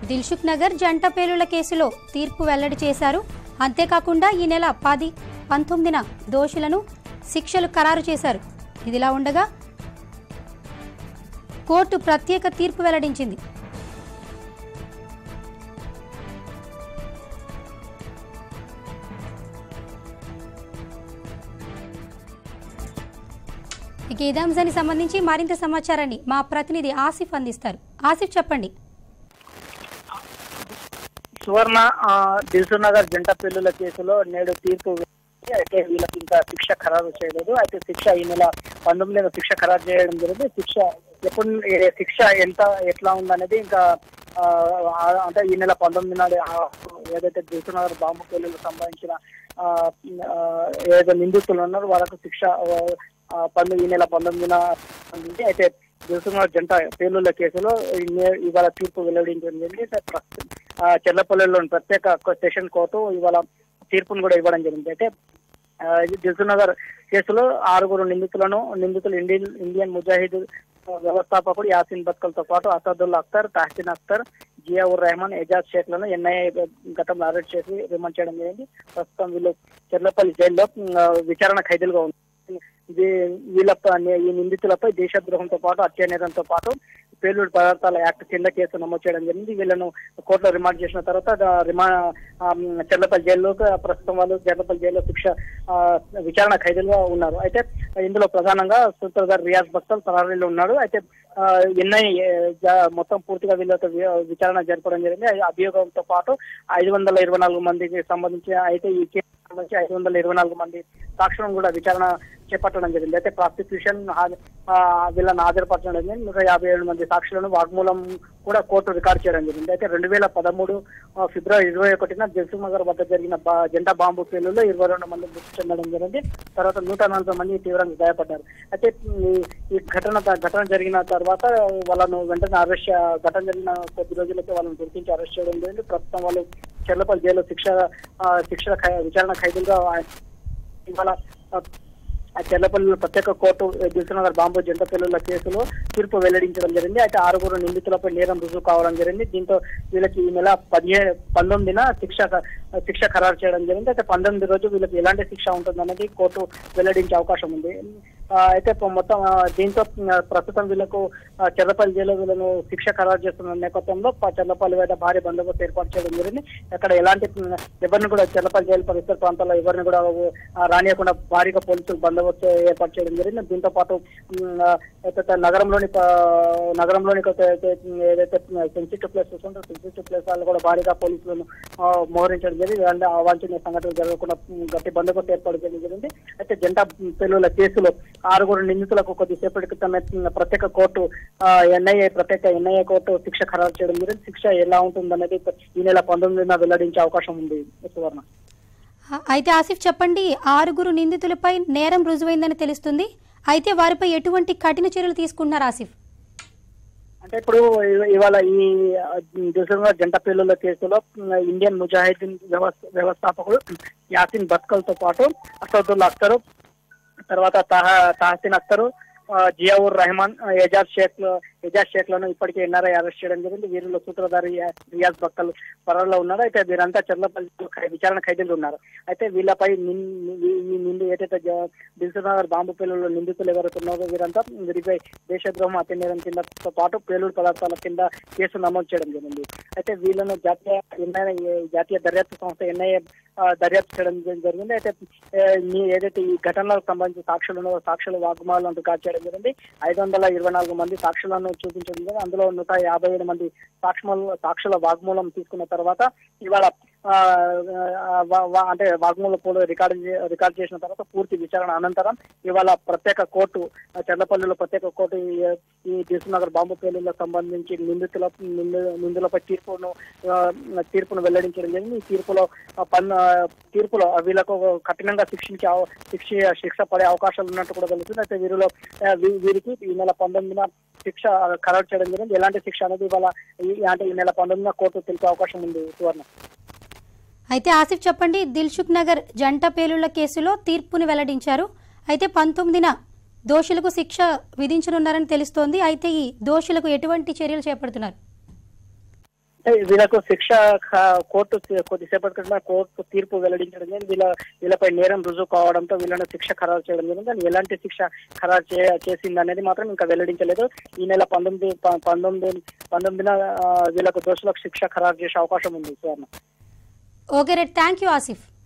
దిల్సుఖ్ నగర్ జంట పేలుళ్ల కేసులో తీర్పు వెల్లడి చేశారు అంతేకాకుండా ఈ నెల పది పంతొమ్మిదిన దోషులను శిక్షలు ఖరారు చేశారు ఇదిలా ఉండగా కోర్టు ప్రత్యేక తీర్పు వెల్లడించింది ఇక ఇదే అంశానికి సంబంధించి మరింత సమాచారాన్ని మా ప్రతినిధి ఆసిఫ్ అందిస్తారు ఆసిఫ్ చెప్పండి సువర్ణ ఆ, దిల్సుఖ్ నగర్ జంట పిల్లుల కేసులో నేడు తీర్పు వెళ్లింది. అయితే వీళ్ళకి ఇంకా శిక్ష ఖరారు చేయలేదు అయితే శిక్ష ఈ నెల పంతొమ్మిదిన శిక్ష ఖరారు చేయడం జరిగింది శిక్ష ఎప్పుడు ఏ- శిక్ష ఎంత ఎట్లా ఉందనేది ఇంకా ఆ, ఆ, అంటే ఈ నెల పంతొమ్మిది నాడు ఆ, ఏదైతే దిల్సుఖ్ నగర్ బాంబు పేలులకు సంబంధించిన ఆ, ఆ, ఏదైతే నిందితులు ఉన్నారో వాళ్ళకు శిక్ష ఆ, పంతొమ్మిది ఈ నెల పంతొమ్మిదిన ఉంది అయితే దిల్సుఖ్ నగర్ జంట పేలుల కేసులో ఈ నే- ఇవాళ తీర్పు వెల్లడించడం జరిగింది అయితే ప్రస్తుతం ఆ, చెర్లపల్లిలోని ప్రత్యేక సెషన్ కోర్టు ఇవాళ తీర్పును కూడా ఇవ్వడం జరిగింది అయితే ఆ, ఇది దిల్సుఖ్ నగర్ కేసులో ఆరుగురు నిందితులను నిందితులు ఇండియన్ ఇండియన్ ముజాహిద్ వ్యవస్థాపకుడు యాసిన్ బత్కల్తో పాటు అసదుల్లా అఖ్తర్ తహసీన్ అఖ్తర్ జియావుర్ రెహమాన్ ఎజాజ్ షేక్లను ఎన్ఐఏ గతంలో అరెస్ట్ చేసి రిమాండ్ చేయడం జరిగింది ప్రస్తుతం వీళ్ళు చెర్లపల్లి జైల్లో ఆ, విచారణ ఖైదీలుగా ఉన్నారు ఇది వీళ్ళపై ఈ నిందితులపై దేశద్రోహంతో పాటు హత్యానేరంతో పాటు పేలుడు పదార్థాల యాక్ట్ కింద కేసు నమోదు చేయడం జరిగింది వీళ్ళను కోర్టులో రిమాండ్ చేసిన తర్వాత ద- రిమా ఆ, చెర్లపల్లి జైల్లో ప్రస్తుతం వాళ్ళు చెర్లపల్లి జైల్లో శిక్ష ఆ, విచారణ ఖైదీలుగా ఉన్నారు అయితే ఇందులో ప్రధానంగా సూత్రధార్ రియాజ్ బక్తల్ పరారీలో ఉన్నాడు అయితే ఎన్ఐ మొత్తం పూర్తిగా వీళ్ళతో వి- విచారణ జరపడం జరిగింది ఆ అభియోగంతో పాటు ఐదు వందల ఇరవై నాలుగు మందికి సంబంధించి అయితే ఈ కేసు సంబంధించి ఐదు వందల ఇరవై నాలుగు మంది సాక్షులను కూడా విచారణ చేపట్టడం జరిగింది అయితే ప్రాసిక్యూషన్ హా- ఆ, వీళ్ళని హాజరుపరచడం జరిగింది నూట యాభై ఏడు మంది సాక్షులను వాగ్మూలం కూడా కోర్టు రికార్డ్ చేయడం జరిగింది అయితే రెండు వేల పదమూడు ఆ, ఫిబ్రవరి ఇరవై ఒకటిన దిల్సుఖ్ నగర్ వద్ద జరిగిన బా- జెండా బాంబు పేలులో ఇరవై రెండు మంది మృతి చెందడం జరిగింది తర్వాత నూట నలభై మంది తీవ్రంగా గాయపడ్డారు అయితే ఈ- ఈ ఘటన ఘటన జరిగిన తర్వాత వాళ్ళను వెంటనే అరెస్ట్ ఘటన జరిగిన కొద్ది రోజులకే వాళ్ళని గుర్తించి అరెస్ట్ చేయడం జరిగింది ప్రస్తుతం వాళ్ళు చెర్లపల్లి జైల్లో శిక్ష ఆ, శిక్ష ఖై- విచారణ ఖైదీలుగా ఇవాళ ఆ, ఆ చెర్లపల్లిలో ప్రత్యేక కోర్టు దిల్సునగర్ బాంబు జంట పిల్లల కేసులో తీర్పు వెల్లడించడం జరిగింది అయితే ఆరుగురు నిందితులపై నేరం రుజువు కావడం జరిగింది దీంతో వీళ్ళకి ఈ నెల పదిహేను పంతొమ్మిదిన శిక్ష శిక్ష ఖరారు చేయడం జరిగింది అయితే పంతొమ్మిది రోజు వీళ్ళకి ఎలాంటి శిక్ష ఉంటుందనేది కోర్టు వెల్లడించే అవకాశం ఉంది ఆ, అయితే ఇప్పుడు మొత్తం ఆ, దీంతో ఆ, ప్రస్తుతం వీళ్ళకు ఆ, చెర్లపల్లి జైల్లో వీళ్ళను శిక్ష ఖరారు చేస్తున్న నేపథ్యంలో ప- చెర్లపల్లి వద్ద భారీ బందోబస్తు ఏర్పాటు చేయడం జరిగింది అక్కడ ఎలాంటి ఉమ్, ఎవరిని కూడా చెర్లపల్లి జైలు పరిసర ప్రాంతాల్లో ఎవరిని కూడా ఆ, రానియకుండా భారీగా పోలీసులు బందోబస్తు ఏర్పాటు చేయడం జరిగింది దీంతో పాటు ఉమ్, ఆ, ఏదైతే నగరంలోని ప- నగరంలోని కొంత ఏదైతే ఏదైతే సెన్సిటివ్ ప్లేసెస్ ఉంటే సెన్సిటివ్ ప్లేస్ వాళ్ళు కూడా భారీగా పోలీసులను ఆ, మోహరించడం జరిగింది ఇలాంటి అవాంఛనీయ సంఘటనలు జరగకుండా ఉమ్, గట్టి బందోబస్తు ఏర్పాటు చేయడం జరిగింది అయితే జంట పెళ్లుల కేసులో ఆరుగురు నిందితులకు కొద్దిసేపటి క్రితమే ఉమ్, ప్రత్యేక కోర్టు ఎన్ఐఏ ప్రత్యేక ఎన్ఐఏ కోర్టు శిక్ష ఖరారు చేయడం జరిగింది శిక్ష ఎలా ఉంటుందనేది ఈ నెల పంతొమ్మిదిన వెల్లడించే అవకాశం ఉంది సువర్ణ ఆ, అయితే ఆసిఫ్ చెప్పండి ఆరుగురు నిందితులపై నేరం రుజువైందని తెలుస్తుంది అయితే వారిపై ఎటువంటి కఠిన చర్యలు తీసుకుంటున్నారు ఆసిఫ్ అంటే ఇప్పుడు ఇవ- ఇవాళ ఈ దిల్సుఖ్ జంట పిల్లల కేసులో ఉమ్, ఇండియన్ ముజాహిదీన్ వ్యవస్థ వ్యవస్థాపకుడు యాసిన్ బత్కల్ తో పాటు అసదుల్లా అఖ్తరు తర్వాత తహ తహసీన్ అఖ్తరు ఆ, జియావుర్ రెహమాన్ ఆ, ఎజాజ్ షేక్ ఎజాజ్ షేక్ లను ఇప్పటికే ఎన్ఆర్ఐ అరెస్ట్ చేయడం జరిగింది వీరిలో సూత్రధారి రియా- రియాజ్ బక్కల్ పరారులో ఉన్నారు అయితే వీరంతా చర్లపల్లి ఖై- విచారణ ఖైదీలు ఉన్నారు అయితే వీళ్ళపై నిన్- ఈ ఈ నిండు ఏదైతే జ- దిల్సుఖ్ నగర్ బాంబు పేలుడు నిందితులు ఎవరైతే ఉన్నారో వీరంతా వీరిపై దేశద్రోహం హత్య నేరం కిందతో పాటు పేలుడు పదార్థాల కింద కేసు నమోదు చేయడం జరిగింది అయితే వీళ్ళను జాతీయ ఎన్ఐఏ జాతీయ దర్యాప్తు సంస్థ ఎన్ఐఏ ఆ, దర్యాప్తు చేయడం జరి- జరిగింది అయితే ఏ, మీ ఏదైతే ఈ ఘటనలకు సంబంధించి సాక్షులు ఉన్నారో సాక్షుల వాగ్మూలాలను రికార్డ్ చేయడం జరిగింది ఐదు వందల ఇరవై నాలుగు మంది సాక్షులను చూపించడం జరిగింది అందులో నూట యాభై ఏడు మంది సాక్షుల సాక్షుల వాగ్మూలం తీసుకున్న తర్వాత ఇవాళ ఆ, ఆ, వా- వా- అంటే వాగ్మూల పోలు రికార్డు చే- రికార్డు చేసిన తర్వాత పూర్తి విచారణ అనంతరం ఇవాళ ప్రత్యేక కోర్టు ఆ, చెర్లపల్లిలో ప్రత్యేక కోర్టు ఈ- ఈ దిల్సునగర్ బాంబు పేలులకు సంబంధించి నిందితుల నిందు- నిందులపై తీర్పును ఆ, తీర్పును వెల్లడించడం జరిగింది ఈ తీర్పులో ఆ, పన్ను ఆ, తీర్పులో వీళ్ళకు కఠినంగా శిక్షించే అవ- శిక్ష శిక్ష పడే అవకాశాలు ఉన్నట్టు కూడా తెలుస్తుంది అయితే వీరిలో ఆ, వీ- వీరికి ఈ నెల పంతొమ్మిదిన శిక్ష ఖరారు చేయడం జరిగింది ఎలాంటి శిక్ష అనేది ఇవాళ ఈ- అంటే ఈ నెల పంతొమ్మిదిన కోర్టు తెలిపే అవకాశం ఉంది సువర్ణ అయితే ఆసిఫ్ చెప్పండి దిల్సుఖ్ నగర్ జంట పేలుళ్ల కేసులో తీర్పుని వెల్లడించారు అయితే పంతొమ్మిదిన దోషులకు శిక్ష విధించనున్నారని తెలుస్తోంది అయితే ఈ దోషులకు ఎటువంటి చర్యలు చేపడుతున్నారు అంటే వీళ్ళకు శిక్ష ఖ- కోర్టు తి- కొద్దిసేపటి క్రితం కోర్టు తీర్పు వెల్లడించడం జరిగింది వీళ్ళ వీళ్ళపై నేరం రుజువు కావడంతో వీళ్ళని శిక్ష ఖరారు చేయడం జరిగింది కానీ ఎలాంటి శిక్ష ఖరారు చే చేసింది అనేది మాత్రం ఇంకా వెల్లడించలేదు ఈ నెల పంతొమ్మిది ప- పంతొమ్మిది పంతొమ్మిదిన ఆ, వీళ్ళకు దోషులకు శిక్ష ఖరారు చేసే అవకాశం ఉంది Suvarna okay right thank you Asif